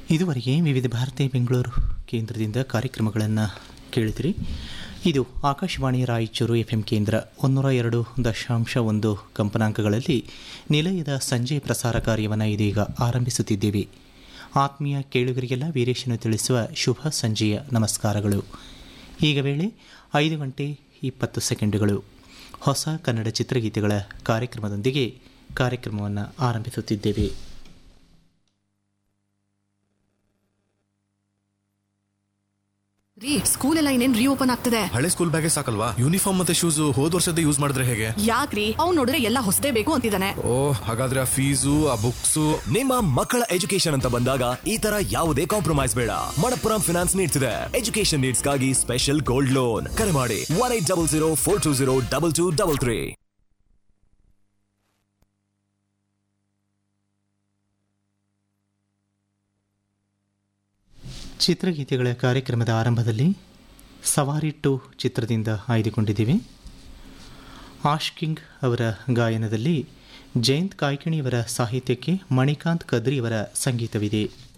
ಇದುವರೆಗೆ ವಿವಿಧ ಭಾರತಿ ಬೆಂಗಳೂರು ಕೇಂದ್ರದಿಂದ ಕಾರ್ಯಕ್ರಮಗಳನ್ನು ಕೇಳಿದಿರಿ ಇದು ಆಕಾಶವಾಣಿ ರಾಯಚೂರು ಎಫ್ ಎಂ ಕೇಂದ್ರ ಒಂದೂರ ಎರಡು ದಶಾಂಶ ಒಂದು ಕಂಪನಾಂಕಗಳಲ್ಲಿ ನಿಲಯದ ಸಂಜೆ ಪ್ರಸಾರ ಕಾರ್ಯವನ್ನು ಇದೀಗ ಆರಂಭಿಸುತ್ತಿದ್ದೇವೆ ಆತ್ಮೀಯ ಕೇಳುಗರಿಗೆಲ್ಲ ವೀರೇಶನು ತಿಳಿಸುವ ಶುಭ ಸಂಜೆಯ ನಮಸ್ಕಾರಗಳು ಈಗ ವೇಳೆ ಐದು ಗಂಟೆ ಇಪ್ಪತ್ತು ಸೆಕೆಂಡುಗಳು ಹೊಸ ಕನ್ನಡ ಚಿತ್ರಗೀತೆಗಳ ಕಾರ್ಯಕ್ರಮದೊಂದಿಗೆ ಕಾರ್ಯಕ್ರಮವನ್ನು ಆರಂಭಿಸುತ್ತಿದ್ದೇವೆ ರೀ ಸ್ಕೂಲ್ ಎಲ್ಲ ಇನ್ನೇನ್ ರೀಓಪನ್ ಆಗ್ತದೆ ಹಳೆ ಸ್ಕೂಲ್ ಬ್ಯಾಗೇ ಸಾಕಲ್ವಾ ಯೂನಿಫಾರ್ಮ್ ಮತ್ತೆ ಶೂಸ್ ಹೋದ್ ವರ್ಷದ ಯೂಸ್ ಮಾಡಿದ್ರೆ ಹೇಗೆ ಯಾಕ್ರಿ ಅವ್ನ್ ನೋಡಿದ್ರೆ ಎಲ್ಲ ಹೊಸದೇ ಬೇಕು ಅಂತಿದ್ದಾನೆ ಓ ಹಾಗಾದ್ರೆ ಆ ಫೀಸು ಆ ಬುಕ್ಸು ನಿಮ್ಮ ಮಕ್ಕಳ ಎಜುಕೇಶನ್ ಅಂತ ಬಂದಾಗ ಈ ತರ ಯಾವುದೇ ಕಾಂಪ್ರಮೈಸ್ ಬೇಡ ಮಣಪ್ಪುರಂ ಫಿನಾನ್ಸ್ ನೀಡ್ತಿದೆ ಎಜುಕೇಶನ್ ನೀಡ್ಸ್ಗಾಗಿ ಸ್ಪೆಷಲ್ ಗೋಲ್ಡ್ ಲೋನ್ ಕರೆ ಮಾಡಿ one eight double zero four two zero double two double three ಚಿತ್ರಗೀತೆಗಳ ಕಾರ್ಯಕ್ರಮದ ಆರಂಭದಲ್ಲಿ ಸವಾರಿ ಟು ಚಿತ್ರದಿಂದ ಆಯ್ದುಕೊಂಡಿದ್ದೀವಿ ಆಶ್ಕಿಂಗ್ ಅವರ ಗಾಯನದಲ್ಲಿ ಜಯಂತ್ ಕಾಯ್ಕಿಣಿಯವರ ಸಾಹಿತ್ಯಕ್ಕೆ ಮಣಿಕಾಂತ್ ಕದ್ರಿಯವರ ಸಂಗೀತವಿದೆ